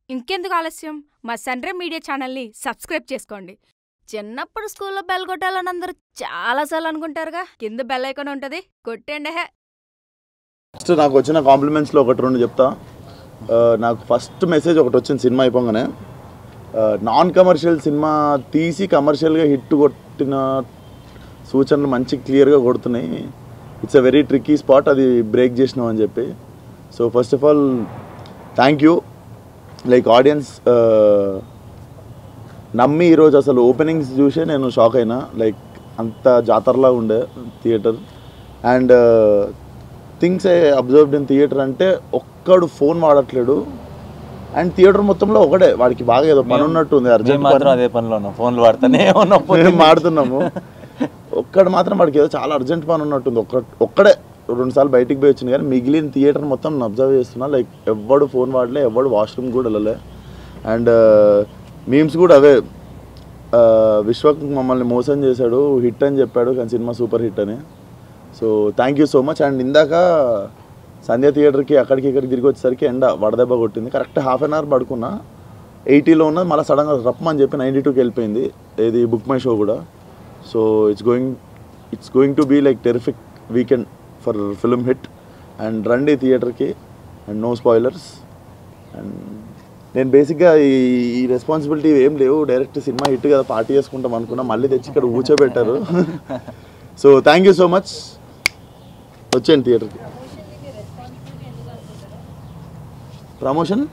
ఇంకెందుకు ఆలస్యం మా సన్రే మీడియా ఛానల్ని సబ్స్క్రైబ్ చేసుకోండి చిన్నప్పుడు స్కూల్లో బెల్ కొట్టాలని అందరూ చాలాసార్లు అనుకుంటారుగా కింద బెల్ ఐకాన్ ఉంటుంది కొట్టండి హే ఫస్ట్ నాకు వచ్చిన కాంప్లిమెంట్స్లో ఒకటి రెండు చెప్తా ఆ, నాకు ఫస్ట్ మెసేజ్ ఒకటి వచ్చింది సినిమా అయిపోగానే నాన్ కమర్షియల్ సినిమా తీసి కమర్షియల్గా హిట్ కొట్టిన సూచనలు మంచి క్లియర్గా కొడుతున్నాయి it's a very tricky spot అది బ్రేక్ చేసినాం అని చెప్పి so first of all thank you like audience నమ్మి ఈరోజు అసలు ఓపెనింగ్స్ చూసే నేను షాక్ అయినా లైక్ అంత జాతరలా ఉండే theatre and things I observed in theatre అంటే ఒక్కడు ఫోన్ వాడట్లేడు అండ్ థియేటర్ మొత్తంలో ఒకడే వాడికి బాగా ఏదో పని ఉన్నట్టు ఉంది మేము అర్జెంట్ మాత్రం అదే పనిలో ఉన్నాం ఫోన్లు వాడుతానే ఉన్నాం మేము మాడుతున్నాము ఒక్కడు మాత్రం వాడికి ఏదో చాలా అర్జెంట్ పని ఉన్నట్టుంది ఒక్క ఒక్కడే రెండుసార్లు బయటికి పోయి వచ్చింది కానీ మిగిలిన థియేటర్ మొత్తం నేను అబ్జర్వ్ చేస్తున్నా లైక్ ఎవ్వడు ఫోన్ వాడలే ఎవ్వడు వాష్రూమ్ కూడా వెళ్ళలే అండ్ మీమ్స్ కూడా అవే ఆ, విశ్వక్ మమ్మల్ని మోసం చేశాడు హిట్ అని చెప్పాడు కానీ సినిమా సూపర్ హిట్ అని so thank you so much and ఇందాక సంధ్య థియేటర్కి అక్కడికి ఇక్కడికి తిరిగి వచ్చేసరికి ఎండ వడదెబ్బ కొట్టింది కరెక్ట్ హాఫ్ అన్ అవర్ పడుకున్నా ఎయిటీలో ఉన్నది మళ్ళీ సడన్గా రప్పమని చెప్పి నైంటీ టూకి వెళ్ళిపోయింది ఇది బుక్ మై షో కూడా so it's going it's going to be like terrific weekend for film hit and రండి థియేటర్కి అండ్ నో స్పాయిలర్స్ అండ్ నేను బేసిక్గా ఈ ఈ రెస్పాన్సిబిలిటీ ఏం లేవు డైరెక్ట్ సినిమా హిట్ కదా పార్టీ చేసుకుంటాం అనుకున్నా మళ్ళీ తెచ్చి ఇక్కడ కూర్చోబెట్టారు so thank you so much వచ్చేయండి థియేటర్కి ప్రమోషన్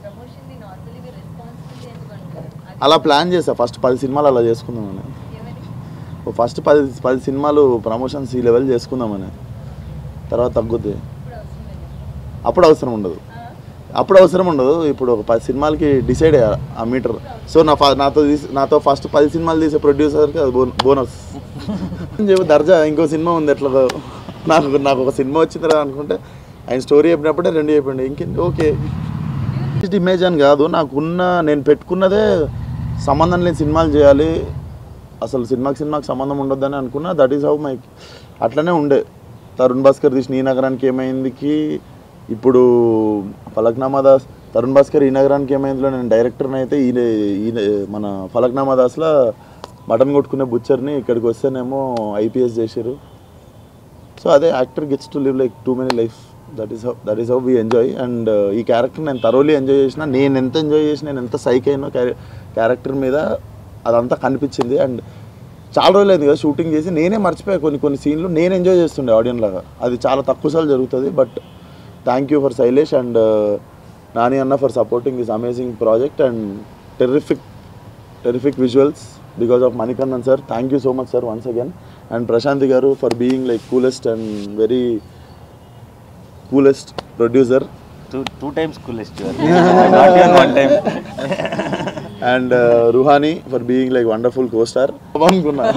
అలా ప్లాన్ చేసా ఫస్ట్ పది సినిమాలు అలా చేసుకుందామని ఓ ఫస్ట్ పది పది సినిమాలు ప్రమోషన్స్ ఈ లెవెల్ చేసుకుందామని తర్వాత తగ్గుద్ది అప్పుడు అవసరం ఉండదు అప్పుడు అవసరం ఉండదు ఇప్పుడు ఒక పది సినిమాలకి డిసైడ్ అయ్యా ఆ మీటర్ సో నా ఫ- నాతో తీసి నాతో ఫస్ట్ పది సినిమాలు తీసే ప్రొడ్యూసర్కి అది బోన్ బోనస్ చెప్పు దర్జా ఇంకో సినిమా ఉంది ఎట్లా నాకు నాకు ఒక సినిమా వచ్చిందిరా అనుకుంటే ఆయన స్టోరీ చెప్పినప్పుడే రెండు చెప్పండి ఇంకేంటి ఓకే ఇమేజ్ అని కాదు నాకున్న నేను పెట్టుకున్నదే సంబంధం లేని సినిమాలు చేయాలి అసలు సినిమాకి సినిమాకి సంబంధం ఉండొద్దని అనుకున్నా దట్ ఈస్ హౌ మై అట్లనే ఉండే తరుణ్ భాస్కర్ తీసిన ఈ నగరానికి ఏమైందికి ఇప్పుడు ఫలక్నామా దాస్ తరుణ్ భాస్కర్ ఈ నగరానికి ఏమైందిలో నేను డైరెక్టర్ని అయితే ఈయన ఈయన మన ఫలక్నామా దాస్లో మటన్ కొట్టుకునే బుచ్చర్ని ఇక్కడికి వస్తేనేమో ఐపీఎస్ చేశారు సో అదే actor gets to live like too many life that is how that is how we enjoy and ఈ క్యారెక్టర్ నేను తరోలీ ఎంజాయ్ చేసిన నేను ఎంత ఎంజాయ్ చేసిన నేను ఎంత సైక్ అయినో క్యారెక్టర్ మీద అదంతా కనిపించింది అండ్ చాలా రోజులు అయింది కదా షూటింగ్ చేసి నేనే మర్చిపోయా కొన్ని కొన్ని సీన్లు నేను ఎంజాయ్ చేస్తుండే ఆడియన్ లాగా అది చాలా తక్కువ సార్లు జరుగుతుంది but thank you for Shailesh and Nani అన్న for supporting this amazing project and terrific terrific visuals because of Manikannan sir thank you so much sir once again and Prashanthi garu for being like coolest and very coolest producer two two times coolest one time and Ruhani for being like wonderful co star అనుకున్నా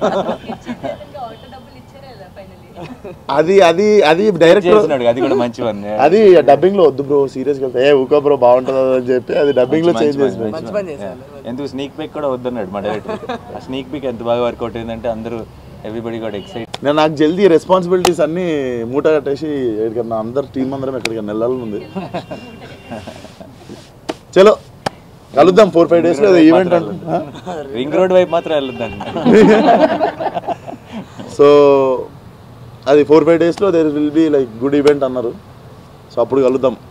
అది అది అది director చేసినాడు అది కూడా మంచి one అది dubbing లో వద్దు బ్రో సీరియస్ గా ఏ ఊకో బ్రో బాగుంటుంది అని చెప్పి అది డబ్బింగ్ లో చేంజ్ చేసిన ఎందుకు స్నీక్ పిక్ కూడా వద్దన్నాడు మా డైరెక్టర్ ఆ స్నీక్ పిక్ ఎంత బాగా వర్కౌట్ అయిందంటే అందరూ ఎవ్రీబడి కూడా ఎక్సైట్ నేను నాకు జల్దీ రెస్పాన్సిబిలిటీస్ అన్ని మూట కట్టేసి ఎక్కడికన్నా అందరు టీం అందరం ఎక్కడికన్నా వెళ్ళాలని ఉంది చలో కలుద్దాం ఫోర్ ఫైవ్ డేస్లో ఈవెంట్ అంటున్నా రింగ్ రోడ్ వైపు మాత్రం వెళ్ళొద్దండి సో అది ఫోర్ ఫైవ్ డేస్లో there will be like good event అన్నారు సో అప్పుడు కలుద్దాం